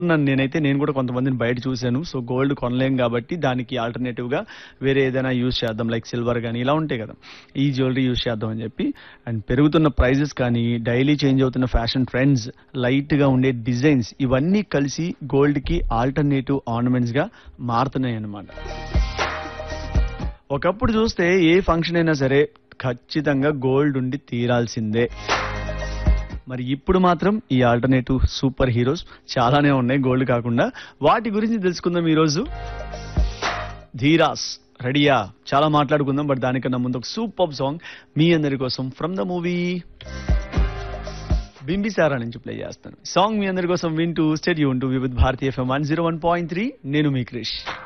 నన్ను నేనైతే నేను కూడా కొంతమందిని బయట చూశాను సో గోల్డ్ కొనలేం కాబట్టి దానికి ఆల్టర్నేటివ్ గా వేరే ఏదైనా యూజ్ చేద్దాం లైక్ సిల్వర్ కానీ ఇలా ఉంటాయి కదా ఈ జ్యువెలరీ యూజ్ చేద్దాం అని చెప్పి అండ్ పెరుగుతున్న ప్రైజెస్ కానీ డైలీ చేంజ్ అవుతున్న ఫ్యాషన్ ట్రెండ్స్ లైట్ గా ఉండే డిజైన్స్ ఇవన్నీ కలిసి గోల్డ్ కి ఆల్టర్నేటివ్ ఆర్నమెంట్స్ గా మారుతున్నాయి అన్నమాట ఒకప్పుడు చూస్తే ఏ ఫంక్షన్ అయినా సరే ఖచ్చితంగా గోల్డ్ ఉండి తీరాల్సిందే మరి ఇప్పుడు మాత్రం ఈ ఆల్టర్నేటివ్ సూపర్ హీరోస్ చాలానే ఉన్నాయి గోల్డ్ కాకుండా వాటి గురించి తెలుసుకుందాం ఈరోజు ధీరాస్ రెడీయా చాలా మాట్లాడుకుందాం బట్ దానికన్నా ముందు ఒక సూపర్ సాంగ్ మీ అందరి కోసం ఫ్రమ్ ద మూవీ బింబిసారా నుంచి ప్లే చేస్తాను సాంగ్ మీ అందరి కోసం వింటూ స్టెడీ ఉంటూ Vividh Bharatiya FM one zero one point three నేను మీ క్రిష్